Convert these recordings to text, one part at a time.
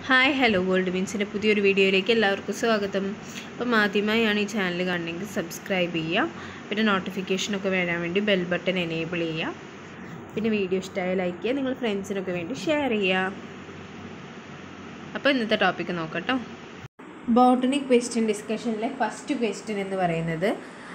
Hi hello world മീൻസിൻ്റെ പുതിയൊരു വീഡിയോയിലേക്ക് എല്ലാവർക്കും സ്വാഗതം അപ്പം ആദ്യമായാണ് ഈ ചാനൽ കാണണമെങ്കിൽ സബ്സ്ക്രൈബ് ചെയ്യുക പിന്നെ നോട്ടിഫിക്കേഷനൊക്കെ വരാൻ വേണ്ടി ബെൽ ബട്ടൺ എനേബിൾ ചെയ്യുക പിന്നെ വീഡിയോ ഇഷ്ടമായ ലൈക്ക് ചെയ്യുക നിങ്ങൾ ഫ്രണ്ട്സിനൊക്കെ വേണ്ടി ഷെയർ ചെയ്യുക അപ്പോൾ ഇന്നത്തെ ടോപ്പിക്ക് നോക്കട്ടോ ബോട്ടണിക് ക്വസ്റ്റ്യൻ ഡിസ്കഷനിലെ ഫസ്റ്റ് ക്വസ്റ്റ്യൻ എന്ന് പറയുന്നത്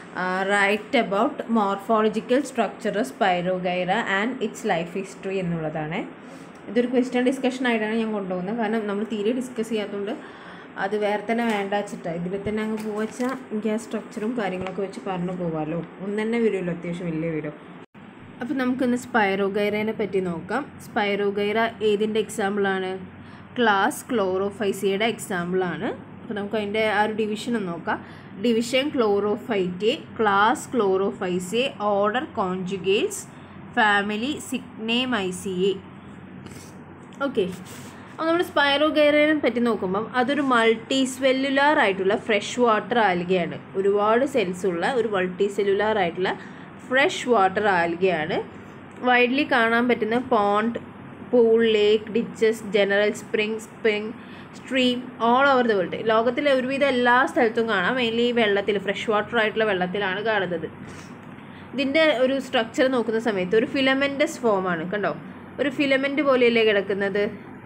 right about morphological structure spirogyra and its life history എന്നുള്ളതാണ് ഇതൊരു ക്വസ്റ്റ്യൻ ഡിസ്കഷൻ ആയിട്ടാണ് ഞാൻ കൊണ്ടുപോകുന്നത് കാരണം നമ്മൾ തീരെ ഡിസ്കസ് ചെയ്യാത്തതുകൊണ്ട് അത് വേറെ തന്നെ വേണ്ട വെച്ചിട്ടാണ് ഇതിൽ തന്നെ അങ്ങ് പോവച്ചാൽ എനിക്ക് ആ സ്ട്രക്ചറും കാര്യങ്ങളൊക്കെ വെച്ച് പറഞ്ഞു പോകാമല്ലോ ഒന്ന് തന്നെ വരുമല്ലോ അത്യാവശ്യം വലിയ വരും അപ്പോൾ നമുക്കിന്ന് സ്പൈറോഗൈറേനെ പറ്റി നോക്കാം സ്പൈറോഗൈറ ഏതിൻ്റെ എക്സാമ്പിളാണ് ക്ലാസ് ക്ലോറോഫൈസിയുടെ എക്സാമ്പിളാണ് അപ്പോൾ നമുക്ക് അതിൻ്റെ ആ ഒരു ഡിവിഷൻ ഒന്ന് നോക്കാം division chlorophyte class chlorophyceae order conjugates family zygnemaceae okay അപ്പോൾ നമ്മൾ സ്പൈറോഗൈറനെ പറ്റി നോക്കുമ്പം അതൊരു മൾട്ടി സെല്ലുലാർ ആയിട്ടുള്ള ഫ്രഷ് വാട്ടർ ആൽഗയാണ് ഒരുപാട് സെൽസ് ഉള്ള ഒരു മൾട്ടി സെല്ലുലാർ ആയിട്ടുള്ള ഫ്രഷ് വാട്ടർ ആൽഗയാണ് വൈഡ്ലി കാണാൻ പറ്റുന്ന pond pool lake ditches general spring spring stream all over the world ലോകത്തിലെ ഒരുവിധം എല്ലാ സ്ഥലത്തും കാണാം മെയിൻലി ഈ വെള്ളത്തിൽ ഫ്രഷ് വാട്ടർ ആയിട്ടുള്ള വെള്ളത്തിലാണ് കാണുന്നത് ഇതിൻ്റെ ഒരു സ്ട്രക്ചർ നോക്കുന്ന സമയത്ത് ഒരു ഫിലമെൻറ്റസ് ഫോമാണ് കണ്ടോ ഒരു ഫിലമെൻ്റ് പോലെയല്ലേ കിടക്കുന്നത്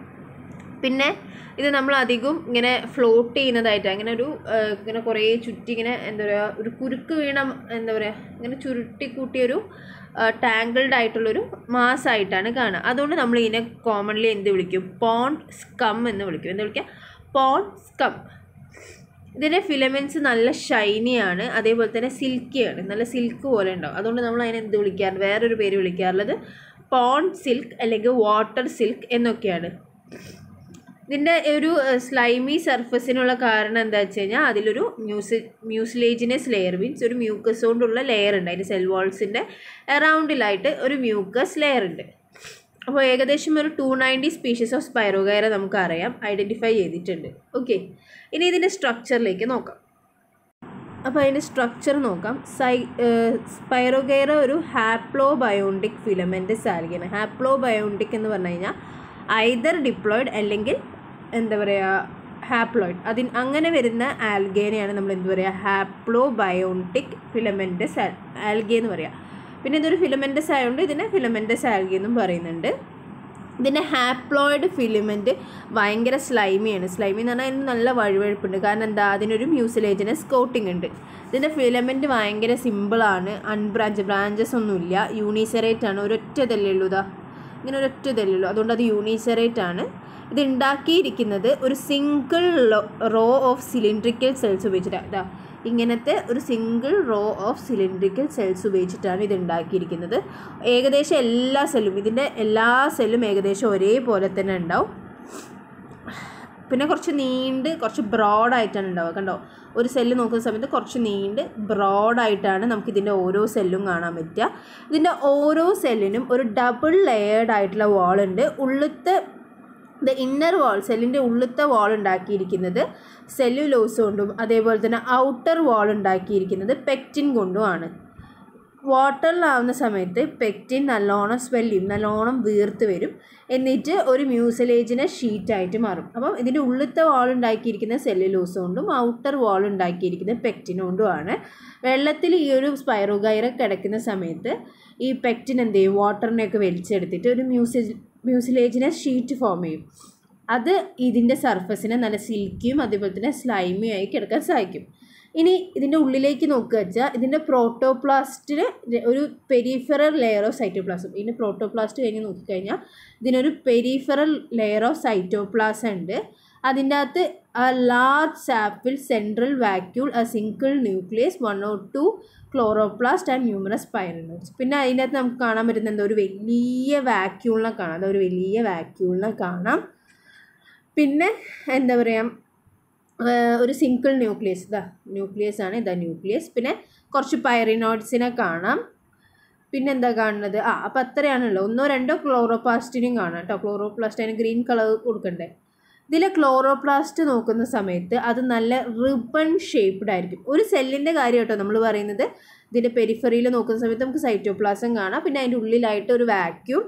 പിന്നെ ഇത് നമ്മൾ അധികം ഇങ്ങനെ ഫ്ലോട്ട് ചെയ്യുന്നതായിട്ട് അങ്ങനെ ഒരു ഇങ്ങനെ കുറേ ചുറ്റി ഇങ്ങനെ എന്താ പറയുക ഒരു കുരുക്ക് വീണ എന്താ പറയുക ഇങ്ങനെ ചുരുട്ടി കൂട്ടിയൊരു ടാങ്കിൾഡ് ആയിട്ടുള്ളൊരു മാസ് ആയിട്ടാണ് കാണുക അതുകൊണ്ട് നമ്മൾ ഇതിനെ കോമൺലി എന്ത് വിളിക്കും പോണ്ട് സ്കം എന്ന് വിളിക്കും എന്താ വിളിക്കുക പോണ്ട് സ്കം ഇതിൻ്റെ ഫിലമെൻറ്റ്സ് നല്ല ഷൈനിയാണ് അതേപോലെ തന്നെ സിൽക്കിയാണ് നല്ല സിൽക്ക് പോലെ ഉണ്ടാവും അതുകൊണ്ട് നമ്മൾ അതിനെ എന്ത് വിളിക്കാറുണ്ട് വേറൊരു പേര് വിളിക്കാറുള്ളത് പോണ്ട് സിൽക്ക് അല്ലെങ്കിൽ വാട്ടർ സിൽക്ക് എന്നൊക്കെയാണ് ഇതിൻ്റെ ഒരു സ്ലൈമി സർഫസിനുള്ള കാരണം എന്താ വെച്ച് കഴിഞ്ഞാൽ അതിലൊരു മ്യൂസി മ്യൂസിലേജിനസ് ലെയർ മീൻസ് ഒരു മ്യൂക്കസ് കൊണ്ടുള്ള ലെയർ ഉണ്ട് അതിൻ്റെ സെൽ വാൾസിൻ്റെ അറൗണ്ടിലായിട്ട് ഒരു മ്യൂക്കസ് ലെയർ ഉണ്ട് അപ്പോൾ ഏകദേശം ഒരു two ninety species of spirogyra നമുക്കറിയാം ഐഡൻറ്റിഫൈ ചെയ്തിട്ടുണ്ട് ഓക്കെ ഇനി ഇതിൻ്റെ സ്ട്രക്ചറിലേക്ക് നോക്കാം അപ്പോൾ അതിൻ്റെ സ്ട്രക്ചർ നോക്കാം സൈ സ്പൈറോഗൈറ ഒരു ഹാപ്ലോ ബയോണ്ടിക് ഫിലമെൻ്റ് സാൽഗിയാണ് ഹാപ്ലോ ബയോണ്ടിക് എന്ന് പറഞ്ഞു കഴിഞ്ഞാൽ ഐദർ ഡിപ്ലോയിഡ് അല്ലെങ്കിൽ എന്താ പറയുക ഹാപ്ലോയിഡ് അതിന് അങ്ങനെ വരുന്ന ആൽഗേനെയാണ് നമ്മൾ എന്ത് പറയുക ഹാപ്ലോ ബയോണ്ടിക് ഫിലമെൻ്റസ് ആൽഗേ എന്ന് പറയുക പിന്നെ ഇതൊരു ഫിലമെൻ്റസ് ആയതുകൊണ്ട് ഇതിനെ ഫിലമെൻ്റസ് ആൽഗേ എന്നും പറയുന്നുണ്ട് ഇതിൻ്റെ ഹാപ്ലോയിഡ് ഫിലിമെൻറ്റ് ഭയങ്കര സ്ലൈമിയാണ് സ്ലൈമി എന്ന് പറഞ്ഞാൽ അതിന് നല്ല വഴുവഴുപ്പുണ്ട് കാരണം എന്താ അതിനൊരു മ്യൂസിലേജിനസ് കോട്ടിംഗ് ഉണ്ട് ഇതിൻ്റെ ഫിലമെൻറ്റ് ഭയങ്കര സിമ്പിളാണ് അൺബ്രാഞ്ച് ബ്രാഞ്ചസ് ഒന്നുമില്ല യൂണിസെറേറ്റ് ആണ് ഒരൊറ്റ ഇതല്ലേ ഉള്ളൂ ഇതാ ഇങ്ങനെ ഒരൊറ്റ ഇതല്ലേ ഉള്ളൂ അതുകൊണ്ട് അത് യൂണിസെറേറ്റ് ആണ് ഇത് ഉണ്ടാക്കിയിരിക്കുന്നത് ഒരു single row of cylindrical cells ഉപയോഗിച്ചിട്ടാണ് ഇതാ ഇങ്ങനത്തെ ഒരു single row of cylindrical cells ഉപയോഗിച്ചിട്ടാണ് ഇത് ഉണ്ടാക്കിയിരിക്കുന്നത് ഏകദേശം എല്ലാ സെല്ലും ഇതിൻ്റെ എല്ലാ സെല്ലും ഏകദേശം ഒരേപോലെ തന്നെ ഉണ്ടാവും പിന്നെ കുറച്ച് നീണ്ട് കുറച്ച് ബ്രോഡായിട്ടാണ് ഉണ്ടാവുക കണ്ടോ ഒരു സെല്ല് നോക്കുന്ന സമയത്ത് കുറച്ച് നീണ്ട് ബ്രോഡായിട്ടാണ് നമുക്ക് ഇതിൻ്റെ ഓരോ സെല്ലും കാണാൻ പറ്റുക ഇതിൻ്റെ ഓരോ സെല്ലിനും ഒരു ഡബിൾ ലെയേർഡ് ആയിട്ടുള്ള വാളുണ്ട് ഉള്ളിലത്തെ ദ ഇന്നർ വാൾ സെല്ലിൻ്റെ ഉള്ളിലത്തെ വാൾ ഉണ്ടാക്കിയിരിക്കുന്നത് സെല്ലുലോസ് കൊണ്ടും അതേപോലെ തന്നെ ഔട്ടർ വാൾ ഉണ്ടാക്കിയിരിക്കുന്നത് പെക്റ്റിൻ കൊണ്ടുമാണ് വാട്ടറിലാവുന്ന സമയത്ത് പെക്റ്റിൻ നല്ലോണം സ്വെല്ല് ചെയ്യും നല്ലോണം വീർത്ത് വരും എന്നിട്ട് ഒരു മ്യൂസലേജിനെ ഷീറ്റായിട്ട് മാറും അപ്പം ഇതിൻ്റെ ഉള്ളിലത്തെ വാൾ ഉണ്ടാക്കിയിരിക്കുന്ന സെല്ലുലോസ് കൊണ്ടും ഔട്ടർ വാൾ ഉണ്ടാക്കിയിരിക്കുന്ന പെക്റ്റിൻ കൊണ്ടുമാണ് വെള്ളത്തിൽ ഈ ഒരു സ്പൈറോഗൈറ കിടക്കുന്ന സമയത്ത് ഈ പെക്റ്റിൻ എന്ത് ചെയ്യും വാട്ടറിനെയൊക്കെ വലിച്ചെടുത്തിട്ട് ഒരു മ്യൂസേജ് മ്യൂസിലേജിനെ ഷീറ്റ് ഫോം ചെയ്യും അത് ഇതിൻ്റെ സർഫസിനെ നല്ല സിൽക്കിയും അതേപോലെ തന്നെ സ്ലൈമിയും ആയി കിടക്കാൻ സഹായിക്കും ഇനി ഇതിൻ്റെ ഉള്ളിലേക്ക് നോക്കുക വെച്ചാൽ ഇതിൻ്റെ പ്രോട്ടോപ്ലാസ്റ്റിന് ഒരു പെരിഫറൽ ലെയർ ഓഫ് സൈറ്റോപ്ലാസം ഇതിൻ്റെ പ്രോട്ടോപ്ലാസ്റ്റ് കഴിഞ്ഞ് നോക്കിക്കഴിഞ്ഞാൽ ഇതിനൊരു പെരിഫറൽ ലെയർ ഓഫ് സൈറ്റോപ്ലാസം ഉണ്ട് അതിൻ്റെ അകത്ത് ആ ലാർജ് സാപ്പിൽ central vacuole a single nucleus one or two chloroplast and numerous pyrenoids പിന്നെ അതിൻ്റെ അകത്ത് നമുക്ക് കാണാൻ പറ്റുന്ന എന്താ ഒരു വലിയ വാക്യൂളിനെ കാണാം അതൊരു വലിയ വാക്യൂളിനെ കാണാം പിന്നെ എന്താ പറയുക ഒരു സിംഗിൾ ന്യൂക്ലിയസ് ഇതാ ന്യൂക്ലിയസ് ആണ് ഇതാ ന്യൂക്ലിയസ് പിന്നെ കുറച്ച് പൈറിനോട്സിനെ കാണാം പിന്നെ എന്താ കാണുന്നത് ആ അപ്പം അത്രയാണല്ലോ ഒന്നോ രണ്ടോ ക്ലോറോപ്ലാസ്റ്റിനെയും കാണാം കേട്ടോ ക്ലോറോപ്ലാസ്റ്റ് അതിന് ഗ്രീൻ കളർ കൊടുക്കണ്ടേ ഇതിലെ ക്ലോറോപ്ലാസ്റ്റ് നോക്കുന്ന സമയത്ത് അത് നല്ല റിബൺ ഷേപ്ഡ് ആയിരിക്കും ഒരു സെല്ലിൻ്റെ കാര്യം കേട്ടോ നമ്മൾ പറയുന്നത് ഇതിൻ്റെ പെരിഫറിയിൽ നോക്കുന്ന സമയത്ത് നമുക്ക് സൈറ്റോപ്ലാസം കാണാം പിന്നെ അതിൻ്റെ ഉള്ളിലായിട്ട് ഒരു വാക്യൂം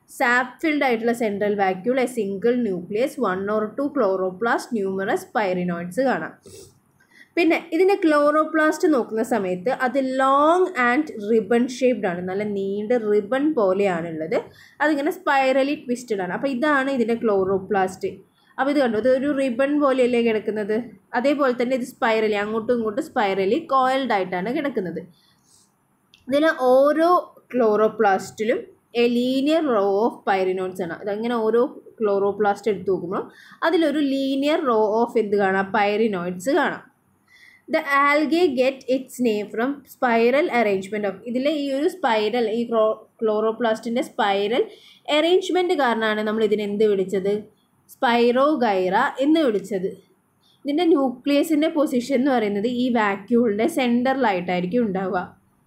സാപ്പ് ഫിൽഡ് ആയിട്ടുള്ള central vacuole a single nucleus one or two chloroplast numerous pyrenoids കാണാം പിന്നെ ഇതിൻ്റെ ക്ലോറോപ്ലാസ്റ്റ് നോക്കുന്ന സമയത്ത് അത് ലോങ് ആൻഡ് റിബൺ ഷേപ്ഡ് ആണ് നല്ല നീണ്ട റിബൺ പോലെയാണുള്ളത് അതിങ്ങനെ സ്പൈറലി ട്വിസ്റ്റഡ് ആണ് അപ്പോൾ ഇതാണ് ഇതിൻ്റെ ക്ലോറോപ്ലാസ്റ്റ് അപ്പോൾ ഇത് കണ്ടു ഇത് ഒരു റിബൺ പോലെയല്ലേ കിടക്കുന്നത് അതേപോലെ തന്നെ ഇത് സ്പൈറലി അങ്ങോട്ടും ഇങ്ങോട്ടും സ്പൈറലി കോയിൽഡ് ആയിട്ടാണ് കിടക്കുന്നത് ഇതിൽ ഓരോ ക്ലോറോപ്ലാസ്റ്റിലും a linear row of pyrenoids ആണ് അതങ്ങനെ ഓരോ ക്ലോറോപ്ലാസ്റ്റ് എടുത്ത് നോക്കുമ്പോൾ അതിലൊരു ലീനിയർ റോ ഓഫ് എന്ത് കാണാം പൈറിനോയിഡ്സ് കാണാം the algae get its name from spiral arrangement of ഇതിൽ ഈ ഒരു സ്പൈറൽ ഈ ക്ലോ ക്ലോറോപ്ലാസ്റ്റിൻ്റെ സ്പൈറൽ അറേഞ്ച്മെൻറ്റ് കാരണമാണ് നമ്മൾ ഇതിനെ എന്ത് വിളിച്ചത് സ്പൈറോഗൈറ എന്ന് വിളിച്ചത് ഇതിൻ്റെ ന്യൂക്ലിയസിൻ്റെ പൊസിഷൻ എന്ന് പറയുന്നത് ഈ വാക്യൂളിൻ്റെ സെൻറ്ററിലായിട്ടായിരിക്കും ഉണ്ടാവുക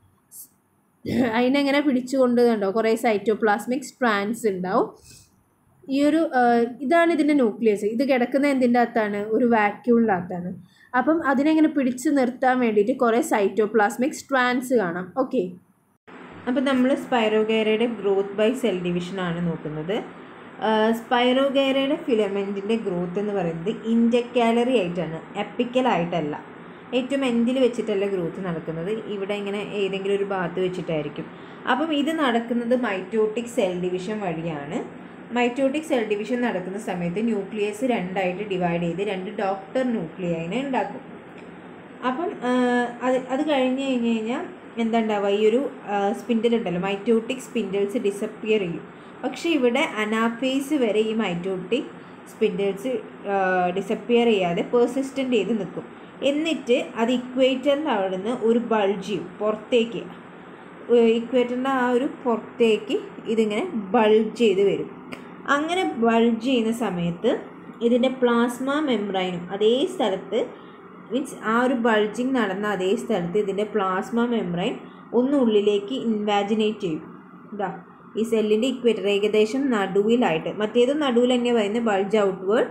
അതിനെങ്ങനെ പിടിച്ചുകൊണ്ട് കണ്ടോ കുറേ സൈറ്റോപ്ലാസ്മിക് സ്ട്രാൻസ് ഉണ്ടാവും ഈ ഒരു ഇതാണ് ഇതിൻ്റെ ന്യൂക്ലിയസ് ഇത് കിടക്കുന്ന എന്തിൻ്റെ അകത്താണ് ഒരു വാക്യൂളിൻ്റെ അകത്താണ് അപ്പം അതിനെങ്ങനെ പിടിച്ചു നിർത്താൻ വേണ്ടിയിട്ട് കുറേ സൈറ്റോപ്ലാസ്മിക് സ്ട്രാൻസ് കാണാം ഓക്കെ അപ്പം നമ്മൾ സ്പൈറോഗൈറയുടെ ഗ്രോത്ത് ബൈ സെൽ ഡിവിഷനാണ് നോക്കുന്നത് സ്പൈറോഗൈറയുടെ ഫിലമെൻറ്റിൻ്റെ ഗ്രോത്ത് എന്ന് പറയുന്നത് ഇൻറ്റക്കാലറി ആയിട്ടാണ് എപ്പിക്കലായിട്ടല്ല ഏറ്റവും എൻഡിൽ വെച്ചിട്ടല്ല ഗ്രോത്ത് നടക്കുന്നത് ഇവിടെ ഇങ്ങനെ ഏതെങ്കിലും ഒരു ഭാഗത്ത് വെച്ചിട്ടായിരിക്കും അപ്പം ഇത് നടക്കുന്നത് മൈറ്റോട്ടിക് സെൽ ഡിവിഷൻ വഴിയാണ് മൈറ്റോട്ടിക് സെൽ ഡിവിഷൻ നടക്കുന്ന സമയത്ത് ന്യൂക്ലിയസ് രണ്ടായിട്ട് ഡിവൈഡ് ചെയ്ത് രണ്ട് ഡോക്ടർ ന്യൂക്ലിയൈനെ ഉണ്ടാക്കും അപ്പം അത് അത് കഴിഞ്ഞ് കഴിഞ്ഞ് കഴിഞ്ഞാൽ എന്താ ഉണ്ടാവുക ഈ ഒരു സ്പിൻഡിൽ ഉണ്ടല്ലോ മൈറ്റോട്ടിക് സ്പിൻഡിൽസ് ഡിസപ്പിയർ ചെയ്യും പക്ഷേ ഇവിടെ അനാഫേസ് വരെ ഈ മൈറ്റോട്ടിക് സ്പിൻഡിൽസ് ഡിസപ്പിയർ ചെയ്യാതെ പെർസിസ്റ്റൻ്റ് ചെയ്ത് നിൽക്കും എന്നിട്ട് അത് ഇക്വേറ്ററിൻ്റെ അവിടെ നിന്ന് ഒരു ബൾജ് ചെയ്യും പുറത്തേക്ക് ഇക്വേറ്ററിൻ്റെ ആ ഒരു പുറത്തേക്ക് ഇതിങ്ങനെ ബൾജ് ചെയ്ത് വരും അങ്ങനെ ബൾജ് ചെയ്യുന്ന സമയത്ത് ഇതിൻ്റെ പ്ലാസ്മ മെംബ്രൈനും അതേ സ്ഥലത്ത് മീൻസ് ആ ഒരു ബൾജിങ് നടന്ന അതേ സ്ഥലത്ത് ഇതിൻ്റെ പ്ലാസ്മ മെംബ്രൈൻ ഒന്ന് ഉള്ളിലേക്ക് ഇൻവാജിനേറ്റ് ചെയ്യും ഇതാ ഈ സെല്ലിൻ്റെ ഇക്വേറ്റർ ഏകദേശം നടുവിലായിട്ട് മറ്റേതും നടുവിൽ തന്നെയാണ് പറയുന്നത് ബൾജ് ഔട്ട്വേർഡ്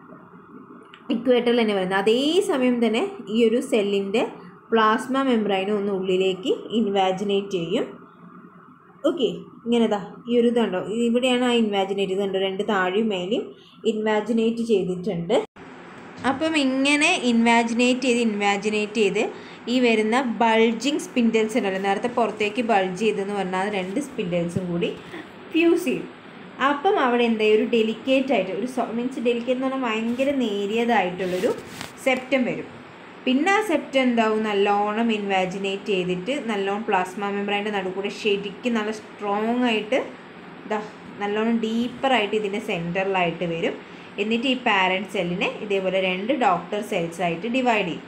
ഇക്വേറ്ററിൽ തന്നെ പറയുന്നത് അതേ സമയം തന്നെ ഈ ഒരു സെല്ലിൻ്റെ പ്ലാസ്മ മെംബ്രൈനും ഒന്ന് ഉള്ളിലേക്ക് ഇൻവാജിനേറ്റ് ചെയ്യും ഓക്കെ ഇങ്ങനെതാ ഈ ഒരു ഇതുണ്ടോ ഇവിടെയാണ് ആ ഇൻവാജിനേറ്റ് ഇതുണ്ടോ രണ്ട് താഴെയും മേലെയും ഇൻവാജിനേറ്റ് ചെയ്തിട്ടുണ്ട് അപ്പം ഇങ്ങനെ ഇൻവാജിനേറ്റ് ചെയ്ത് ഇൻവാജിനേറ്റ് ചെയ്ത് ഈ വരുന്ന ബൾജിങ് സ്പിൻഡൽസ് ഉണ്ടല്ലോ നേരത്തെ പുറത്തേക്ക് ബൾജ് ചെയ്തെന്ന് പറഞ്ഞാൽ രണ്ട് സ്പിൻഡൽസും കൂടി ഫ്യൂസ് ചെയ്യും അപ്പം അവിടെ എന്താ ഒരു ഡെലിക്കേറ്റ് ആയിട്ട് ഒരു മീൻസ് ഡെലിക്കേറ്റ് എന്ന് പറഞ്ഞാൽ ഭയങ്കര നേരിയതായിട്ടുള്ളൊരു സെപ്റ്റം വരും പിന്നെ ആ സെപ്റ്റം എന്താവും നല്ലോണം ഇൻവാജിനേറ്റ് ചെയ്തിട്ട് നല്ലോണം പ്ലാസ്മ മെമ്പറൈൻ്റെ നടുക്കൂടെ ശരിക്കും നല്ല സ്ട്രോങ് ആയിട്ട് ഇതാ നല്ലോണം ഡീപ്പറായിട്ട് ഇതിൻ്റെ സെൻറ്ററിലായിട്ട് വരും എന്നിട്ട് ഈ പാരൻറ്റ് സെല്ലിനെ ഇതേപോലെ രണ്ട് ഡോക്ടർ സെൽസ് ആയിട്ട് ഡിവൈഡ് ചെയ്യും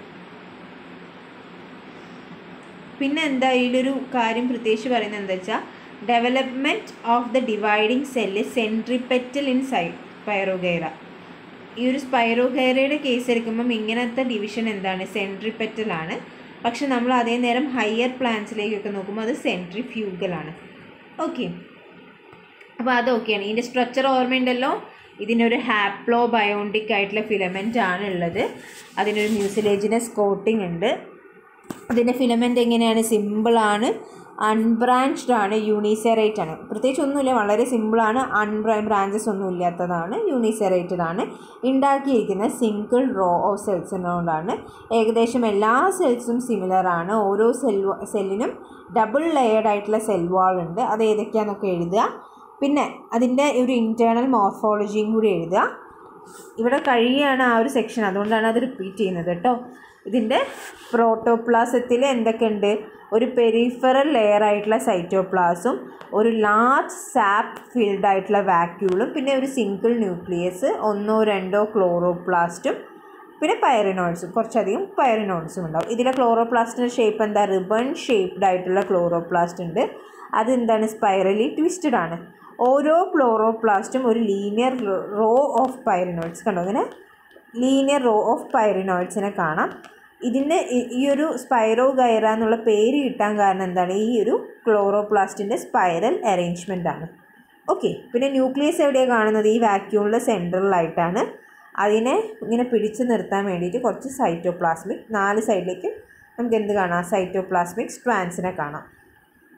പിന്നെ എന്താ ഇതിലൊരു കാര്യം പ്രത്യേകിച്ച് പറയുന്നത് എന്താ വെച്ചാൽ development of the dividing cell centripetal in സൈ സ്പൈറോഗൈറ ഈ ഒരു സ്പൈറോഗൈറയുടെ കേസ് എടുക്കുമ്പം ഇങ്ങനത്തെ ഡിവിഷൻ എന്താണ് സെൻട്രിപെറ്റലാണ് പക്ഷെ നമ്മൾ അതേ നേരം ഹയർ പ്ലാന്റ്സിലേക്കൊക്കെ നോക്കുമ്പോൾ അത് സെൻട്രിഫ്യൂഗലാണ് ഓക്കെ അപ്പോൾ അതൊക്കെയാണ് ഇതിൻ്റെ സ്ട്രക്ചർ ഓർമ്മയുണ്ടല്ലോ ഇതിനൊരു ഹാപ്ലോ ബയോണ്ടിക് ആയിട്ടുള്ള ഫിലമെൻ്റ് ആണ് ഉള്ളത് അതിനൊരു മ്യൂസിലേജിനസ് കോട്ടിംഗ് ഉണ്ട് അതിൻ്റെ ഫിലമെൻ്റ് എങ്ങനെയാണ് സിമ്പിളാണ് അൺബ്രാഞ്ച്ഡ് ആണ് യൂണിസെറേറ്റ് ആണ് പ്രത്യേകിച്ച് ഒന്നുമില്ല വളരെ സിമ്പിളാണ് അൺബ്രാ ബ്രാഞ്ചസ് ഒന്നും ഇല്ലാത്തതാണ് യൂണിസെറേറ്റഡ് ആണ് ഉണ്ടാക്കിയിരിക്കുന്ന സിംഗിൾ റോ ഓഫ് സെൽസിനോടാണ് ഏകദേശം എല്ലാ സെൽസും സിമിലർ ആണ് ഓരോ സെൽ സെല്ലിനും ഡബിൾ ലെയർഡ് ആയിട്ടുള്ള സെൽ വാൾ ഉണ്ട് അത് ഏതൊക്കെയാണെന്നൊക്കെ എഴുതുക പിന്നെ അതിൻ്റെ ഒരു ഇൻറ്റേർണൽ മോർഫോളജിയും കൂടി എഴുതുക ഇവിടെ കഴിയുകയാണ് ആ ഒരു സെക്ഷൻ അതുകൊണ്ടാണ് അത് റിപ്പീറ്റ് ചെയ്യുന്നത് കേട്ടോ ഇതിൻ്റെ പ്രോട്ടോപ്ലാസത്തിൽ എന്തൊക്കെയുണ്ട് ഒരു പെരിഫറൽ ലെയർ ആയിട്ടുള്ള സൈറ്റോപ്ലാസും ഒരു ലാർജ് സാപ്പ് ഫീൽഡ് ആയിട്ടുള്ള വാക്യൂളും പിന്നെ ഒരു സിംഗിൾ ന്യൂക്ലിയസ് ഒന്നോ രണ്ടോ ക്ലോറോപ്ലാസ്റ്റും പിന്നെ പൈറിനോയിഡ്സും കുറച്ചധികം പൈറിനോയിഡ്സും ഉണ്ടാവും ഇതിലെ ക്ലോറോപ്ലാസ്റ്റിൻ്റെ ഷേപ്പ് എന്താ റിബൺ ഷേപ്ഡ് ആയിട്ടുള്ള ക്ലോറോപ്ലാസ്റ്റ് ഉണ്ട് അതെന്താണ് സ്പൈറലി ട്വിസ്റ്റഡ് ആണ് ഓരോ ക്ലോറോപ്ലാസ്റ്റും ഒരു ലീനിയർ റോ ഓഫ് പൈറിനോയിഡ്സ് കണ്ടോ അങ്ങനെ ലീനിയർ റോ ഓഫ് പൈറിനോയിഡ്സിനെ കാണാം ഇതിന് ഈ ഒരു സ്പൈറോ ഗൈറ എന്നുള്ള പേര് കിട്ടാൻ കാരണം എന്താണ് ഈ ഒരു ക്ലോറോപ്ലാസ്റ്റിൻ്റെ സ്പൈറൽ അറേഞ്ച്മെൻ്റ് ആണ് ഓക്കെ പിന്നെ ന്യൂക്ലിയസ് എവിടെയാണ് കാണുന്നത് ഈ വാക്യൂളിൻ്റെ സെൻട്രലായിട്ടാണ് അതിനെ ഇങ്ങനെ പിടിച്ചു നിർത്താൻ വേണ്ടിയിട്ട് കുറച്ച് സൈറ്റോപ്ലാസ്മിക് നാല് സൈഡിലേക്ക് നമുക്ക് എന്ത് കാണാം സൈറ്റോപ്ലാസ്മിക് സ്ട്രാൻസിനെ കാണാം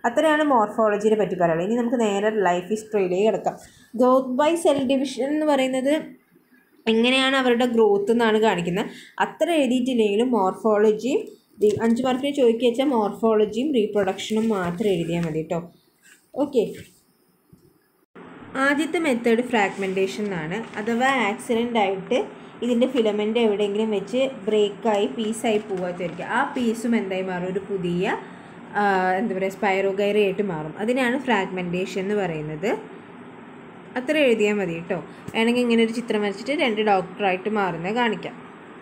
അത്രയാണ് മോർഫോളജിയെ പറ്റി പറയുള്ളത് ഇനി നമുക്ക് നേരെ ലൈഫ് ഹിസ്റ്ററിയിലേക്ക് കിടക്കാം ഗ്രോത്ത് ബൈ സെൽ ഡിവിഷൻ എന്ന് പറയുന്നത് എങ്ങനെയാണ് അവരുടെ ഗ്രോത്ത് എന്നാണ് കാണിക്കുന്നത് അത്ര എഴുതിയിട്ടില്ലെങ്കിലും മോർഫോളജിയും അഞ്ച് മാർക്കിന് ചോദിക്കുക വെച്ചാൽ മോർഫോളജിയും റീപ്രൊഡക്ഷനും മാത്രം എഴുതിയാൽ മതി കേട്ടോ ഓക്കെ ആദ്യത്തെ മെത്തേഡ് ഫ്രാഗ്മെൻറ്റേഷൻ എന്നാണ് അഥവാ ആക്സിഡൻ്റ് ആയിട്ട് ഇതിൻ്റെ ഫിലമെൻ്റ് എവിടെയെങ്കിലും വെച്ച് ബ്രേക്കായി പീസായി പോകാത്തായിരിക്കും ആ പീസും എന്തായി മാറും ഒരു പുതിയ ആ, എന്താ പറയുക സ്പൈറോഗൈറി ആയിട്ട് മാറും അതിനാണ് ഫ്രാഗ്മെൻറ്റേഷൻ എന്ന് പറയുന്നത് അത്ര എഴുതിയാൽ മതി കേട്ടോ വേണമെങ്കിൽ ഇങ്ങനെ ഒരു ചിത്രം വരച്ചിട്ട് രണ്ട് ഡോക്ടറായിട്ട് മാറുന്നത് കാണിക്കാം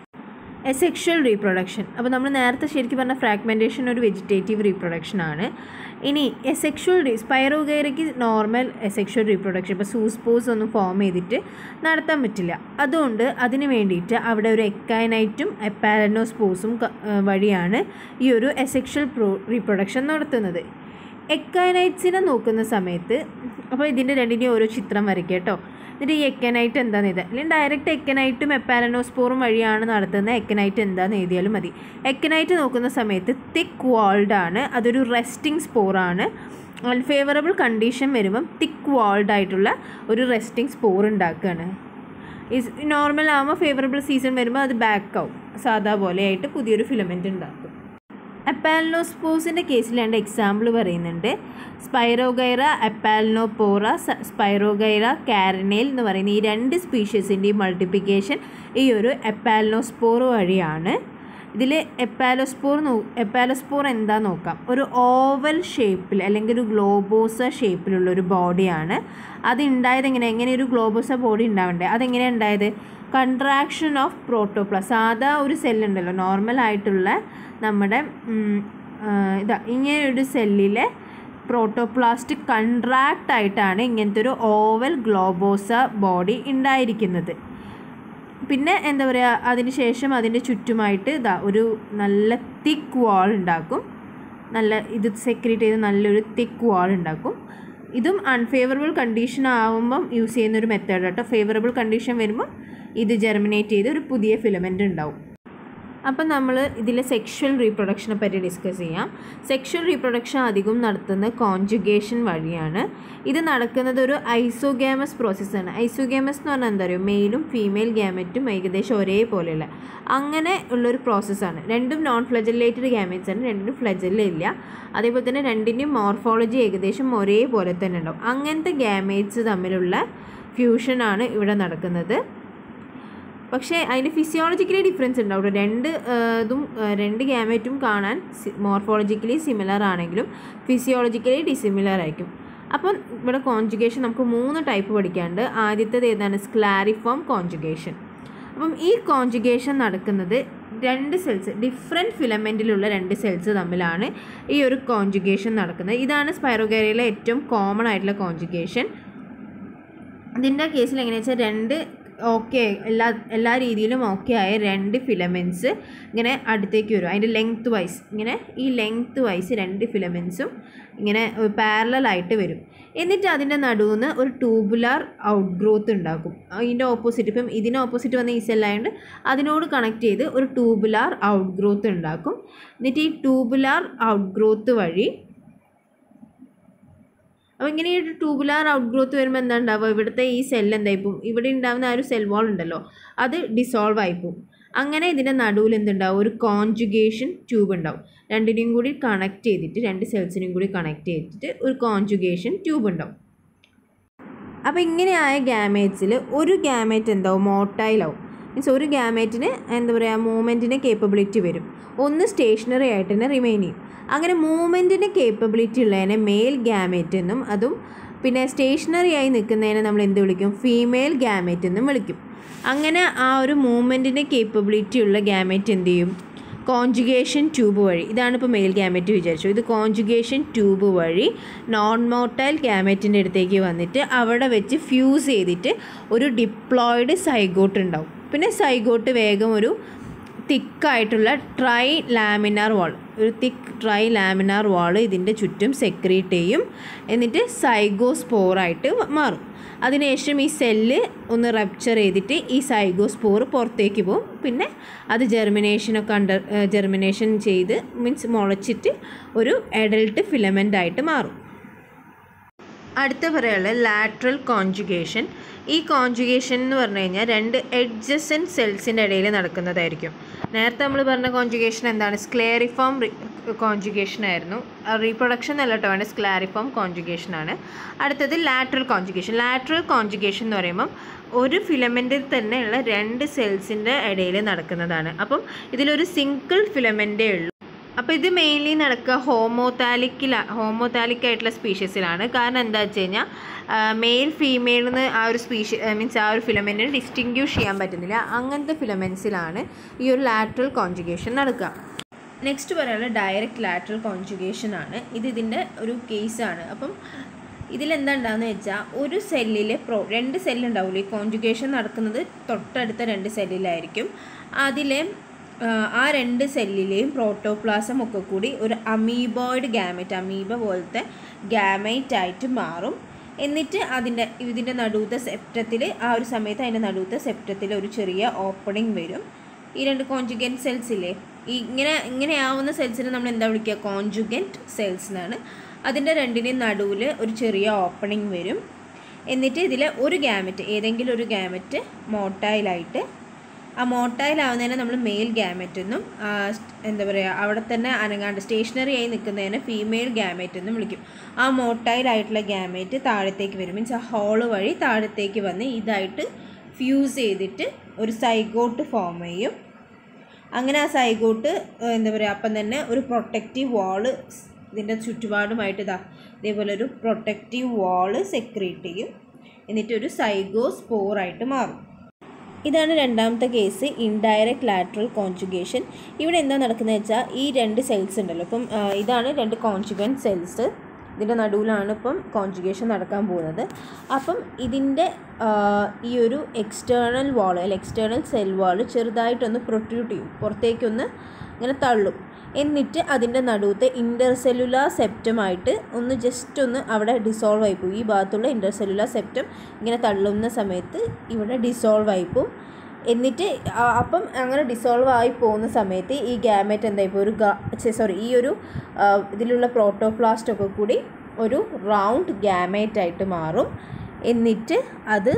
എസെക്ഷൽ റീപ്രൊഡക്ഷൻ അപ്പോൾ നമ്മൾ നേരത്തെ ശരിക്കും പറഞ്ഞ ഫ്രാഗ്മെൻറ്റേഷൻ ഒരു വെജിറ്റേറ്റീവ് റീപ്രൊഡക്ഷൻ ആണ് ഇനി എസെക്ഷൽ റീ സ്പൈറോഗൈറയ്ക്ക് നോർമൽ എസെക്ഷൽ റീപ്രൊഡക്ഷൻ ഇപ്പോൾ സൂസ്പോസ് ഒന്നും ഫോം ചെയ്തിട്ട് നടത്താൻ പറ്റില്ല അതുകൊണ്ട് അതിന് വേണ്ടിയിട്ട് അവിടെ ഒരു എക്കൈനൈറ്റും എപ്പാലനോസ്പോസും വഴിയാണ് ഈ ഒരു എസെക്ഷൽ പ്രോ റീപ്രൊഡക്ഷൻ നടത്തുന്നത് എക്കൈനൈറ്റ്സിനെ നോക്കുന്ന സമയത്ത് അപ്പോൾ ഇതിൻ്റെ രണ്ടിൻ്റെയും ഓരോ ചിത്രം വരയ്ക്കുക കേട്ടോ എന്നിട്ട് ഈ എക്കനൈറ്റ് എന്താണെന്ന് എഴുതുക അല്ലെങ്കിൽ ഡയറക്റ്റ് എക്കനൈറ്റും എപ്പാലനോസ്പോറും വഴിയാണ് നടത്തുന്നത് എക്കനൈറ്റ് എന്താണെന്ന് എഴുതിയാലും മതി എക്കനൈറ്റ് നോക്കുന്ന സമയത്ത് തിക്ക് വാൾഡ് ആണ് അതൊരു റെസ്റ്റിംഗ് സ്പോറാണ് അൺഫേവറബിൾ കണ്ടീഷൻ വരുമ്പം തിക്ക് വാൾഡ് ആയിട്ടുള്ള ഒരു റെസ്റ്റിംഗ് സ്പോർ ഉണ്ടാക്കുകയാണ് ഇസ് നോർമൽ ആകുമ്പോൾ ഫേവറബിൾ സീസൺ വരുമ്പോൾ അത് ബാക്ക് ആവും സാധാ പോലെ ആയിട്ട് പുതിയൊരു ഫിലമെൻ്റ് ഉണ്ടാക്കും അപ്പാലിനോസ്പോസിൻ്റെ കേസിൽ രണ്ട് എക്സാമ്പിൾ പറയുന്നുണ്ട് സ്പൈറോഗൈറ അപ്പാലിനോപോറ സ്പൈറോഗൈറ കാരനേൽ എന്ന് പറയുന്ന ഈ രണ്ട് സ്പീഷീസിൻ്റെയും മൾട്ടിപ്ലിക്കേഷൻ ഈ ഒരു എപ്പാലിനോസ്പോർ വഴിയാണ് ഇതിൽ എപ്പാലോസ്പോർ നോ എപ്പാലോസ്പോർ എന്താ നോക്കാം ഒരു ഓവൽ ഷേപ്പിൽ അല്ലെങ്കിൽ ഒരു ഗ്ലോബോസ ഷേപ്പിലുള്ള ഒരു ബോഡിയാണ് അത് ഉണ്ടായത് എങ്ങനെ എങ്ങനെ ഒരു ഗ്ലോബോസ ബോഡി ഉണ്ടാവണ്ടേ അതെങ്ങനെയാണ് ഉണ്ടായത് കൺട്രാക്ഷൻ ഓഫ് പ്രോട്ടോപ്ലാസ് സാധാ ഒരു സെല്ലുണ്ടല്ലോ നോർമൽ ആയിട്ടുള്ള നമ്മുടെ ഉം, ആ, ഇതാ ഇങ്ങനെ ഒരു സെല്ലിലെ പ്രോട്ടോപ്ലാസ്റ്റ് കൺട്രാക്റ്റ് ആയിട്ടാണ് ഇങ്ങനത്തെ ഒരു ഓവൽ ഗ്ലോബോസ ബോഡി ഉണ്ടായിരിക്കുന്നത് പിന്നെ എന്താ പറയുക അതിന് ശേഷം അതിൻ്റെ ചുറ്റുമായിട്ട് ഇതാ ഒരു നല്ല തിക്ക് വാൾ ഉണ്ടാക്കും നല്ല ഇത് സെക്രീറ്റ് ചെയ്ത് നല്ലൊരു തിക്ക് വാൾ ഉണ്ടാക്കും ഇതും അൺഫേവറബിൾ കണ്ടീഷൻ ആവുമ്പം യൂസ് ചെയ്യുന്ന ഒരു മെത്തേഡ് കേട്ടോ ഫേവറബിൾ കണ്ടീഷൻ വരുമ്പോൾ ഇത് ജെർമിനേറ്റ് ചെയ്ത് ഒരു പുതിയ ഫിലമെൻ്റ് ഉണ്ടാവും അപ്പം നമ്മൾ ഇതിലെ സെക്ഷൽ റീപ്രൊഡക്ഷനെ പറ്റി ഡിസ്കസ് ചെയ്യാം സെക്ഷൽ റീപ്രൊഡക്ഷൻ അധികം നടത്തുന്നത് കോൺജുഗേഷൻ വഴിയാണ് ഇത് നടക്കുന്നത് ഒരു ഐസോഗ്യാമസ് പ്രോസസ്സാണ് ഐസോഗ്യാമസ് എന്ന് പറഞ്ഞാൽ എന്താ പറയുക മെയിലും ഫീമെയിൽ ഗ്യാമറ്റും ഏകദേശം ഒരേപോലെയുള്ള അങ്ങനെ ഉള്ളൊരു പ്രോസസ്സാണ് രണ്ടും നോൺ ഫ്ലജല്ലേറ്റഡ് ഗ്യാമറ്റ്സ് ആണ് രണ്ടിനും ഫ്ലജല്ല ഇല്ല അതേപോലെ തന്നെ രണ്ടിൻ്റെയും മോർഫോളജി ഏകദേശം ഒരേപോലെ തന്നെ ഉണ്ടാവും അങ്ങനത്തെ ഗ്യാമേറ്റ്സ് തമ്മിലുള്ള ഫ്യൂഷനാണ് ഇവിടെ നടക്കുന്നത് പക്ഷേ അതിൻ്റെ ഫിസിയോളജിക്കലി ഡിഫറൻസ് ഉണ്ടാവും കേട്ടോ. രണ്ട് ആ, ഇതും ആ, രണ്ട് ഗ്യാമറ്റും കാണാൻ മോർഫോളജിക്കലി സിമിലർ ആണെങ്കിലും ഫിസിയോളജിക്കലി ഡിസിമിലർ ആയിരിക്കും അപ്പം ഇവിടെ കോൺജുഗേഷൻ നമുക്ക് മൂന്ന് ടൈപ്പ് പഠിക്കാനുണ്ട് ആദ്യത്തേത് ഏതാണ് സ്ക്ലാരിഫോം കോൺജുഗേഷൻ അപ്പം ഈ കോൺജുഗേഷൻ നടക്കുന്നത് രണ്ട് സെൽസ് ഡിഫറെൻറ്റ് ഫിലമെൻറ്റിലുള്ള രണ്ട് സെൽസ് തമ്മിലാണ് ഈ ഒരു കോൺജുഗേഷൻ നടക്കുന്നത് ഇതാണ് സ്പൈറോഗേറിയയിലെ ഏറ്റവും കോമൺ ആയിട്ടുള്ള കോൺജുഗേഷൻ ഇതിൻ്റെ കേസിൽ എങ്ങനെയാണെന്ന് വെച്ചാൽ രണ്ട് ഓക്കെ എല്ലാ എല്ലാ രീതിയിലും ഓക്കെ ആയ രണ്ട് ഫിലമെൻറ്റ്സ് ഇങ്ങനെ അടുത്തേക്ക് വരും അതിൻ്റെ ലെങ്ത് വൈസ് ഇങ്ങനെ ഈ ലെങ്ത് വൈസ് രണ്ട് ഫിലമെൻറ്റ്സും ഇങ്ങനെ പാരലായിട്ട് വരും എന്നിട്ട് അതിൻ്റെ നടുവിൽ നിന്ന് ഒരു ട്യൂബുലാർ ഔട്ട് ഗ്രോത്ത് ഉണ്ടാക്കും അതിൻ്റെ ഓപ്പോസിറ്റ് ഇപ്പം ഇതിന് ഓപ്പോസിറ്റ് വന്ന ഈ സെല്ലായതുകൊണ്ട് അതിനോട് കണക്ട് ചെയ്ത് ഒരു ട്യൂബുലാർ ഔട്ട് ഗ്രോത്ത് ഉണ്ടാക്കും എന്നിട്ട് ഈ ട്യൂബുലാർ ഔട്ട് ഗ്രോത്ത് വഴി അപ്പോൾ ഇങ്ങനെ ഒരു ട്യൂബുലാർ ഔട്ട് ഗ്രോത്ത് വരുമ്പോൾ എന്താ ഉണ്ടാവുക ഇവിടുത്തെ ഈ സെൽ എന്തായിപ്പോവും ഇവിടെ ഉണ്ടാകുന്ന ആ ഒരു സെൽ വാൾ ഉണ്ടല്ലോ അത് ഡിസോൾവ് ആയിപ്പോവും അങ്ങനെ ഇതിൻ്റെ നടുവിൽ എന്തുണ്ടാവും ഒരു കോൺജുഗേഷൻ ട്യൂബ് ഉണ്ടാവും രണ്ടിനെയും കൂടി കണക്ട് ചെയ്തിട്ട് രണ്ട് സെൽസിനെയും കൂടി കണക്ട് ചെയ്തിട്ട് ഒരു കോൺജുഗേഷൻ ട്യൂബ് ഉണ്ടാവും അപ്പോൾ ഇങ്ങനെയായ ഗ്യാമേറ്റ്സിൽ ഒരു ഗ്യാമേറ്റ് എന്താവും മോട്ടൈലാവും മീൻസ് ഒരു ഗ്യാമേറ്റിന് എന്താ പറയുക മൂവ്മെൻറ്റിന് കേപ്പബിലിറ്റി വരും ഒന്ന് സ്റ്റേഷനറി ആയിട്ട് തന്നെ റിമെയിൻ ചെയ്യും അങ്ങനെ മൂവ്മെൻറ്റിന് കേപ്പബിലിറ്റി ഉള്ളതിനെ മെയിൽ ഗ്യാമേറ്റ് എന്നും അതും പിന്നെ സ്റ്റേഷനറി ആയി നിൽക്കുന്നതിനെ നമ്മൾ എന്ത് വിളിക്കും ഫീമെയിൽ ഗ്യാമേറ്റ് എന്നും വിളിക്കും അങ്ങനെ ആ ഒരു മൂവ്മെൻറ്റിന് കേപ്പബിലിറ്റി ഉള്ള ഗ്യാമേറ്റ് എന്ത് ചെയ്യും കോൺജുഗേഷൻ ട്യൂബ് വഴി ഇതാണ് ഇപ്പോൾ മെയിൽ ഗ്യാമറ്റ് വിചാരിച്ചു ഇത് കോൺജുഗേഷൻ ട്യൂബ് വഴി നോൺ മോട്ടൈൽ ഗ്യാമറ്റിൻ്റെ അടുത്തേക്ക് വന്നിട്ട് അവിടെ വെച്ച് ഫ്യൂസ് ചെയ്തിട്ട് ഒരു ഡിപ്ലോയിഡ് സൈഗോട്ട് ഉണ്ടാവും പിന്നെ സൈഗോട്ട് വേഗം ഒരു തിക്കായിട്ടുള്ള ട്രൈ ലാമിനാർ വാൾ ഒരു തിക്ക് ട്രൈ ലാമിനാർ വാൾ ഇതിൻ്റെ ചുറ്റും സെക്രീറ്റ് ചെയ്യും എന്നിട്ട് സൈഗോസ്പോറായിട്ട് മാറും അതിനുശേഷം ഈ സെല്ല് ഒന്ന് റപ്ചർ ചെയ്തിട്ട് ഈ സൈഗോസ്പോർ പുറത്തേക്ക് പോകും പിന്നെ അത് ജെർമിനേഷനൊക്കെ അണ്ടർ ജെർമിനേഷൻ ചെയ്ത് മീൻസ് മുളച്ചിട്ട് ഒരു അഡൽട്ട് ഫിലമെൻ്റ് ആയിട്ട് മാറും അടുത്ത പറയാനുള്ളത് ലാട്രൽ കോൺജുഗേഷൻ ഈ കോൺജുഗേഷൻ എന്ന് പറഞ്ഞു കഴിഞ്ഞാൽ രണ്ട് എഡ്ജസൻ സെൽസിൻ്റെ ഇടയിൽ നടക്കുന്നതായിരിക്കും നേരത്തെ നമ്മൾ പറഞ്ഞ കോൺജുഗേഷൻ എന്താണ് സ്ക്ലേറിഫോം കോൺജുഗേഷൻ ആയിരുന്നു റീപ്രൊഡക്ഷൻ എന്നല്ല കേട്ടോ വേണ്ട സ്ക്ലാരിഫോം കോൺജുഗേഷൻ ആണ് അടുത്തത് ലാട്രൽ കോൺജുഗേഷൻ ലാട്രൽ കോൺജുഗേഷൻ എന്ന് പറയുമ്പം ഒരു ഫിലമെൻറ്റിൽ തന്നെയുള്ള രണ്ട് സെൽസിൻ്റെ ഇടയിൽ നടക്കുന്നതാണ് അപ്പം ഇതിലൊരു സിംഗിൾ ഫിലമെൻറ്റേ ഉള്ളൂ അപ്പോൾ ഇത് മെയിൻലി നടക്കുക ഹോമോതാലിക്കില ഹോമോതാലിക് ആയിട്ടുള്ള സ്പീഷീസിലാണ് കാരണം എന്താ വെച്ച് കഴിഞ്ഞാൽ മെയിൽ ഫീമെയിൽ നിന്ന് ആ ഒരു സ്പീഷി മീൻസ് ആ ഒരു ഫിലമെൻറ്റിനെ ഡിസ്റ്റിങ്ക്യൂഷ് ചെയ്യാൻ പറ്റുന്നില്ല അങ്ങനത്തെ ഫിലമെൻസിലാണ് ഈ ഒരു ലാറ്ററൽ കോൺജുഗേഷൻ നടക്കുക നെക്സ്റ്റ് പറയാനുള്ളത് ഡയറക്റ്റ് ലാറ്ററൽ കോൺജുഗേഷൻ ആണ് ഇത് ഇതിൻ്റെ ഒരു കേസാണ് അപ്പം ഇതിലെന്താ ഉണ്ടാകുന്ന വെച്ചാൽ ഒരു സെല്ലിൽ പ്രോ രണ്ട് സെല്ലുണ്ടാവില്ല ഈ കോൺജുഗേഷൻ നടക്കുന്നത് തൊട്ടടുത്ത രണ്ട് സെല്ലിലായിരിക്കും അതിലെ ആ രണ്ട് സെല്ലിലെയും പ്രോട്ടോപ്ലാസം ഒക്കെ കൂടി ഒരു അമീബോയിഡ് ഗാമറ്റ് അമീബ പോലത്തെ ഗാമൈറ്റ് ആയിട്ട് മാറും എന്നിട്ട് അതിൻ്റെ ഇതിൻ്റെ നടുവത്തെ സെപ്റ്റത്തിൽ ആ ഒരു സമയത്ത് അതിൻ്റെ നടുവത്തെ സെപ്റ്റത്തിൽ ഒരു ചെറിയ ഓപ്പണിംഗ് വരും ഈ രണ്ട് കോൺജുഗൻറ്റ് സെൽസ് ഇല്ലേ ഈ ഇങ്ങനെ ഇങ്ങനെ ആവുന്ന സെൽസിനെ നമ്മൾ എന്താ വിളിക്കുക കോൺജുഗൻറ്റ് സെൽസ് എന്നാണ് അതിൻ്റെ രണ്ടിൻ്റെയും നടുവിൽ ഒരു ചെറിയ ഓപ്പണിംഗ് വരും എന്നിട്ട് ഇതിൽ ഒരു ഗാമറ്റ് ഏതെങ്കിലും ഒരു ഗാമറ്റ് മോട്ടൈലായിട്ട് ആ മോട്ടൈലാവുന്നതിനെ നമ്മൾ മെയിൽ ഗാമറ്റ് എന്നും എന്താ പറയുക അവിടെ തന്നെ അനങ്ങാണ്ട് സ്റ്റേഷനറി ആയി നിൽക്കുന്നതിനെ ഫീമെയിൽ ഗാമറ്റ് എന്നും വിളിക്കും ആ മോട്ടൈലായിട്ടുള്ള ഗാമറ്റ് താഴത്തേക്ക് വരും മീൻസ് ആ ഹോള് വഴി താഴത്തേക്ക് വന്ന് ഇതായിട്ട് ഫ്യൂസ് ചെയ്തിട്ട് ഒരു സൈഗോട്ട് ഫോം ചെയ്യും അങ്ങനെ ആ സൈഗോട്ട് എന്താ പറയുക അപ്പം തന്നെ ഒരു പ്രൊട്ടക്റ്റീവ് വാള് ഇതിൻ്റെ ചുറ്റുപാടുമായിട്ട് ഇതാ ഇതേപോലെ ഒരു പ്രൊട്ടക്റ്റീവ് വാള് സെക്രീറ്റ് ചെയ്യും എന്നിട്ട് ഒരു സൈഗോ സ്പോറായിട്ട് മാറും ഇതാണ് രണ്ടാമത്തെ കേസ് ഇൻഡയറക്റ്റ് ലാറ്ററൽ കോൺജുഗേഷൻ ഇവിടെ എന്താ നടക്കുന്നത് വെച്ചാൽ ഈ രണ്ട് സെൽസ് ഉണ്ടല്ലോ ഇപ്പം ഇതാണ് രണ്ട് കോൺജുഗൻ സെൽസ് ഇതിൻ്റെ നടുവിലാണ് ഇപ്പം കോൺജുഗേഷൻ നടക്കാൻ പോകുന്നത് അപ്പം ഇതിൻ്റെ ഈ ഒരു എക്സ്റ്റേണൽ വാൾ അല്ലെങ്കിൽ എക്സ്റ്റേണൽ സെൽ വാൾ ചെറുതായിട്ടൊന്ന് പ്രൊട്യൂട്ട് ചെയ്യും പുറത്തേക്കൊന്ന് ഇങ്ങനെ തള്ളും എന്നിട്ട് അതിൻ്റെ നടുവത്തെ ഇൻ്റർസെല്ലുലാർ സെപ്റ്റമായിട്ട് ഒന്ന് ജസ്റ്റ് ഒന്ന് അവിടെ ഡിസോൾവ് ആയി പോകും ഈ ഭാഗത്തുള്ള ഇൻ്റർസെല്ലുലാർ സെപ്റ്റം ഇങ്ങനെ തള്ളുന്ന സമയത്ത് ഇവിടെ ഡിസോൾവ് ആയി പോകും എന്നിട്ട് അപ്പം അങ്ങനെ ഡിസോൾവ് ആയി പോകുന്ന സമയത്ത് ഈ ഗാമറ്റ് എന്തായിപ്പോൾ ഒരു സോറി ഈ ഒരു ഇതിലുള്ള പ്രോട്ടോപ്ലാസ്റ്റ് ഒക്കെ കൂടി ഒരു റൗണ്ട് ഗാമേറ്റ് ആയിട്ട് മാറും എന്നിട്ട് അത്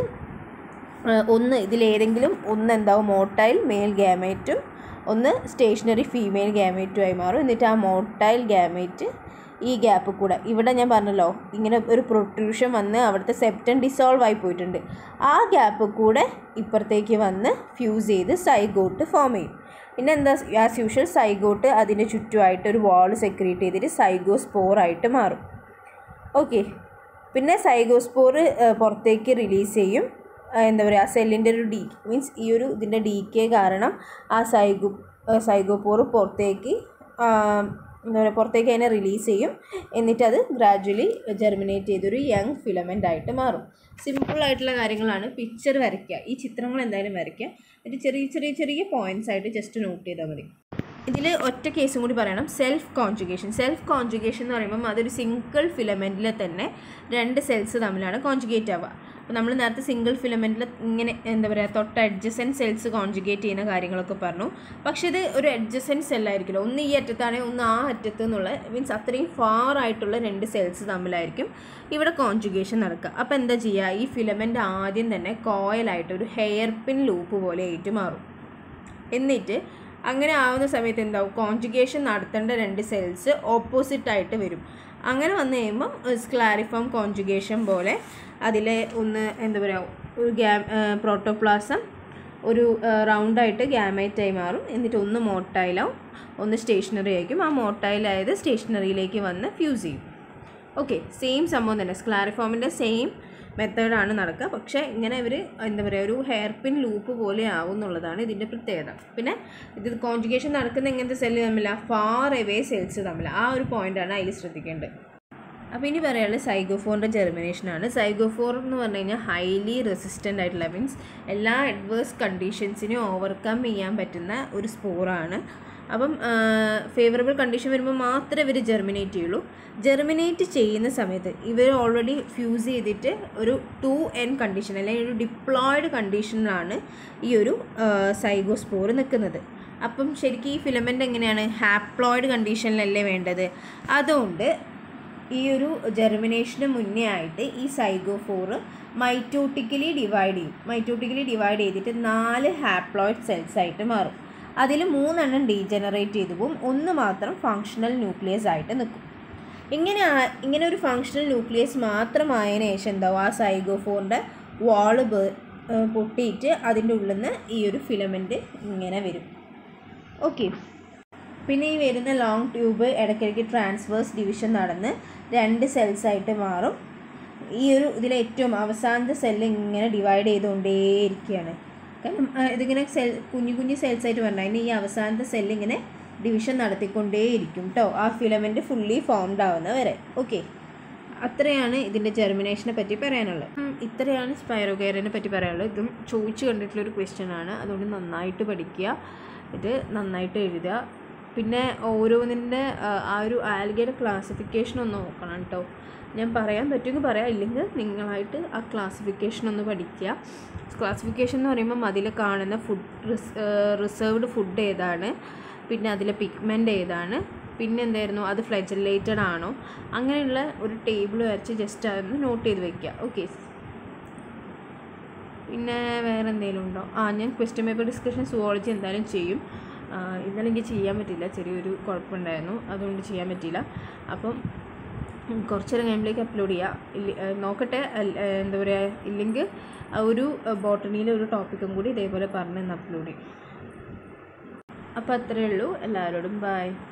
ഒന്ന് ഇതിലേതെങ്കിലും ഒന്ന് എന്താവും മോട്ടൈൽ മെയിൽ ഗാമേറ്റും ഒന്ന് സ്റ്റേഷനറി ഫീമെയിൽ ഗാമേറ്റുമായി മാറും എന്നിട്ട് ആ മോട്ടൈൽ ഗാമേറ്റ് ഈ ഗ്യാപ്പ് കൂടെ ഇവിടെ ഞാൻ പറഞ്ഞല്ലോ ഇങ്ങനെ ഒരു പ്രൊട്രൂഷൻ വന്ന് അവിടുത്തെ സെപ്റ്റൻ ഡിസോൾവ് ആയി പോയിട്ടുണ്ട് ആ ഗ്യാപ്പ് കൂടെ ഇപ്പുറത്തേക്ക് വന്ന് ഫ്യൂസ് ചെയ്ത് സൈഗോട്ട് ഫോം ചെയ്യും പിന്നെ എന്താ ആസ് യൂഷ്വൽ സൈഗോട്ട് അതിൻ്റെ ചുറ്റുമായിട്ട് ഒരു വാൾ സെക്രീറ്റ് ചെയ്തിട്ട് സൈഗോസ്പോറായിട്ട് മാറും ഓക്കെ പിന്നെ സൈഗോസ്പോർ പുറത്തേക്ക് റിലീസ് ചെയ്യും എന്താ പറയുക സെല്ലിൻ്റെ ഒരു ഡീ മീൻസ് ഈ ഒരു ഇതിൻ്റെ ഡീക്കേ കാരണം ആ സൈഗോ സൈഗോപോർ പുറത്തേക്ക് എന്താ പറയുക പുറത്തേക്ക് അതിനെ റിലീസ് ചെയ്യും എന്നിട്ട് അത് ഗ്രാജ്വലി ജെർമിനേറ്റ് ചെയ്തൊരു യങ് ഫിലമെൻ്റ് ആയിട്ട് മാറും സിമ്പിളായിട്ടുള്ള കാര്യങ്ങളാണ് പിക്ചർ വരയ്ക്കുക ഈ ചിത്രങ്ങൾ എന്തായാലും വരയ്ക്കുക എന്നിട്ട് ചെറിയ ചെറിയ ചെറിയ പോയിൻറ്റ്സ് ആയിട്ട് ജസ്റ്റ് നോട്ട് ചെയ്താൽ മതി ഇതിൽ ഒറ്റ കേസും കൂടി പറയണം സെൽഫ് കോൺജുഗേഷൻ സെൽഫ് കോൺജുഗേഷൻ എന്ന് പറയുമ്പം അതൊരു സിംഗിൾ ഫിലമെൻറ്റിൽ തന്നെ രണ്ട് സെൽസ് തമ്മിലാണ് കോൺജുഗേറ്റ് ആവുക അപ്പോൾ നമ്മൾ നേരത്തെ സിംഗിൾ ഫിലമെൻറ്റിൽ ഇങ്ങനെ എന്താ പറയുക തൊട്ട് അഡ്ജസൻ സെൽസ് കോൺജുഗേറ്റ് ചെയ്യുന്ന കാര്യങ്ങളൊക്കെ പറഞ്ഞു പക്ഷേ ഇത് ഒരു അഡ്ജസൻ സെല്ലായിരിക്കില്ല ഒന്ന് ഈ അറ്റത്താണെങ്കിൽ ഒന്ന് ആ അറ്റത്ത് എന്നുള്ള മീൻസ് അത്രയും ഫാർ ആയിട്ടുള്ള രണ്ട് സെൽസ് തമ്മിലായിരിക്കും ഇവിടെ കോൺജുഗേഷൻ നടക്കുക അപ്പോൾ എന്താ ചെയ്യുക ഈ ഫിലമെൻ്റ് ആദ്യം തന്നെ കോയലായിട്ട് ഒരു ഹെയർ പിൻ ലൂപ്പ് പോലെ ആയിട്ട് മാറും എന്നിട്ട് അങ്ങനെ ആവുന്ന സമയത്ത് എന്താവും കോൺജുഗേഷൻ നടത്തേണ്ട രണ്ട് സെൽസ് ഓപ്പോസിറ്റ് ആയിട്ട് വരും അങ്ങനെ വന്നു കഴിയുമ്പോൾ സ്ക്ലാരിഫോം കോൺജുഗേഷൻ പോലെ അതിലെ ഒന്ന് എന്താ പറയുക ഒരു ഗ്യാ പ്രോട്ടോപ്ലാസം ഒരു റൗണ്ടായിട്ട് ഗ്യാമേറ്റായി മാറും എന്നിട്ട് ഒന്ന് മോട്ടൈലാവും ഒന്ന് സ്റ്റേഷനറി ആയിരിക്കും ആ മോട്ടൈലായത് സ്റ്റേഷനറിയിലേക്ക് വന്ന് ഫ്യൂസ് ചെയ്യും ഓക്കെ സെയിം സംഭവം തന്നെ സ്ക്ലാരിഫോമിൻ്റെ സെയിം മെത്തേഡാണ് നടക്കുക പക്ഷേ ഇങ്ങനെ ഇവർ എന്താ പറയുക ഒരു ഹെയർ പിൻ ലൂപ്പ് പോലെ ആവും എന്നുള്ളതാണ് ഇതിൻ്റെ പ്രത്യേകത പിന്നെ ഇത് കോൺജുഗേഷൻ നടക്കുന്ന എങ്ങനത്തെ സെല്ല് തമ്മിലാണ് ഫാർ എവേ സെൽസ് തമ്മിൽ ആ ഒരു പോയിൻ്റാണ് അതിൽ ശ്രദ്ധിക്കേണ്ടത് അപ്പോൾ ഇനി പറയാനുള്ളത് സൈഗോഫോറിൻ്റെ ജെർമിനേഷനാണ് സൈഗോഫോർ എന്ന് പറഞ്ഞു കഴിഞ്ഞാൽ ഹൈലി റെസിസ്റ്റൻ്റ് ആയിട്ടുള്ള മീൻസ് എല്ലാ അഡ്വേഴ്സ് കണ്ടീഷൻസിനെയും ഓവർകം ചെയ്യാൻ പറ്റുന്ന ഒരു സ്പോറാണ് അപ്പം ഫേവറബിൾ കണ്ടീഷൻ വരുമ്പോൾ മാത്രമേ ഇവർ ജെർമിനേറ്റ് ചെയ്യുള്ളൂ ജെർമിനേറ്റ് ചെയ്യുന്ന സമയത്ത് ഇവർ ഓൾറെഡി ഫ്യൂസ് ചെയ്തിട്ട് ഒരു ടു എൻ കണ്ടീഷൻ അല്ലെങ്കിൽ ഒരു ഡിപ്ലോയിഡ് കണ്ടീഷനിലാണ് ഈ ഒരു സൈഗോസ്പോർ നിൽക്കുന്നത് അപ്പം ശരിക്കും ഈ ഫിലമെൻ്റ് എങ്ങനെയാണ് ഹാപ്ലോയിഡ് കണ്ടീഷനിലല്ലേ വേണ്ടത് അതുകൊണ്ട് ഈ ഒരു ജെർമിനേഷന് മുന്നേ ആയിട്ട് ഈ സൈഗോഫോറ് മൈറ്റോട്ടിക്കലി ഡിവൈഡ് ചെയ്യും മൈറ്റോട്ടിക്കലി ഡിവൈഡ് ചെയ്തിട്ട് നാല് ഹാപ്ലോയിഡ് സെൽസ് ആയിട്ട് മാറും അതിൽ മൂന്നെണ്ണം ഡീജനറേറ്റ് ചെയ്തു പോകും ഒന്ന് മാത്രം ഫങ്ഷണൽ ന്യൂക്ലിയസ് ആയിട്ട് നിൽക്കും ഇങ്ങനെ ആ- ഇങ്ങനെ ഒരു ഫങ്ഷണൽ ന്യൂക്ലിയസ് മാത്രമായതിനു ശേഷം എന്താവും ആ സൈഗോഫോറിൻ്റെ വാള് പൊട്ടിയിട്ട് അതിൻ്റെ ഉള്ളിൽ നിന്ന് ഈ ഒരു ഫിലമെൻറ്റ് ഇങ്ങനെ വരും ഓക്കെ പിന്നെ ഈ വരുന്ന ലോങ് ട്യൂബ് ഇടയ്ക്കിടയ്ക്ക് ട്രാൻസ്വേഴ്സ് ഡിവിഷൻ നടന്ന് രണ്ട് cells ആയിട്ട് മാറും ഈ ഒരു ഇതിലെ ഏറ്റവും അവസാനത്തെ സെല്ല് ഇങ്ങനെ ഡിവൈഡ് ചെയ്തുകൊണ്ടേയിരിക്കുകയാണ് കാരണം ആ, ഇതിങ്ങനെ സെൽ കുഞ്ഞു കുഞ്ഞു cells ആയിട്ട് വരണം അതിന് ഈ അവസാനത്തെ സെല്ല് ഇങ്ങനെ ഡിവിഷൻ നടത്തിക്കൊണ്ടേയിരിക്കും കേട്ടോ ആ ഫിലമെൻറ്റ് ഫുള്ളി ഫോംഡ് ആവുന്ന വരെ ഓക്കെ അത്രയാണ് ഇതിൻ്റെ ജെർമിനേഷനെ പറ്റി പറയാനുള്ളത് ഉം, ഇത്രയാണ് സ്പൈറോഗൈറിനെ പറ്റി പറയാനുള്ളത് ഇതും ചോദിച്ചു കണ്ടിട്ടുള്ളൊരു ക്വസ്റ്റ്യൻ ആണ് അതുകൊണ്ട് നന്നായിട്ട് പഠിക്കുക ഇത് നന്നായിട്ട് എഴുതുക പിന്നെ ഓരോന്നിൻ്റെ ആ ഒരു ആൽഗയുടെ ക്ലാസിഫിക്കേഷൻ ഒന്ന് നോക്കണം കേട്ടോ ഞാൻ പറയാൻ പറ്റുമെങ്കിൽ പറയാം ഇല്ലെങ്കിൽ നിങ്ങളായിട്ട് ആ ക്ലാസിഫിക്കേഷൻ ഒന്ന് പഠിക്കുക ക്ലാസിഫിക്കേഷൻ എന്ന് പറയുമ്പം അതിൽ കാണുന്ന ഫുഡ് റിസർവ്ഡ് ഫുഡ് ഏതാണ് പിന്നെ അതിലെ പിഗ്മെൻ്റ് ഏതാണ് പിന്നെ എന്തായിരുന്നു അത് ഫ്ലെജലേറ്റഡ് ആണോ അങ്ങനെയുള്ള ഒരു ടേബിൾ വരച്ച് ജസ്റ്റ് അതൊന്ന് നോട്ട് ചെയ്ത് വെക്കുക ഓക്കെ പിന്നെ വേറെ എന്തെങ്കിലും ഉണ്ടോ ആ ഞാൻ ക്വസ്റ്റ്യൻ പേപ്പർ ഡിസ്കഷൻ സുവോളജി എന്തായാലും ചെയ്യും ആ, ഇന്നലെ എനിക്ക് ചെയ്യാൻ പറ്റില്ല ചെറിയൊരു കുഴപ്പമുണ്ടായിരുന്നു അതുകൊണ്ട് ചെയ്യാൻ പറ്റിയില്ല അപ്പം ഉം, കുറച്ച് നേരം കഴിയുമ്പോഴേക്ക് അപ്ലോഡ് ചെയ്യുക ഇല്ല ഏ, നോക്കട്ടെ അല്ല- ഏ, എന്താ പറയുക ഇല്ലെങ്കിൽ ആ ഒരു ബോട്ടണിയിലെ ഒരു ടോപ്പിക്കും കൂടി ഇതേപോലെ പറഞ്ഞ് അപ്ലോഡ് ചെയ്യും അപ്പോൾ അത്രയേ ഉള്ളൂ എല്ലാവരോടും ബൈ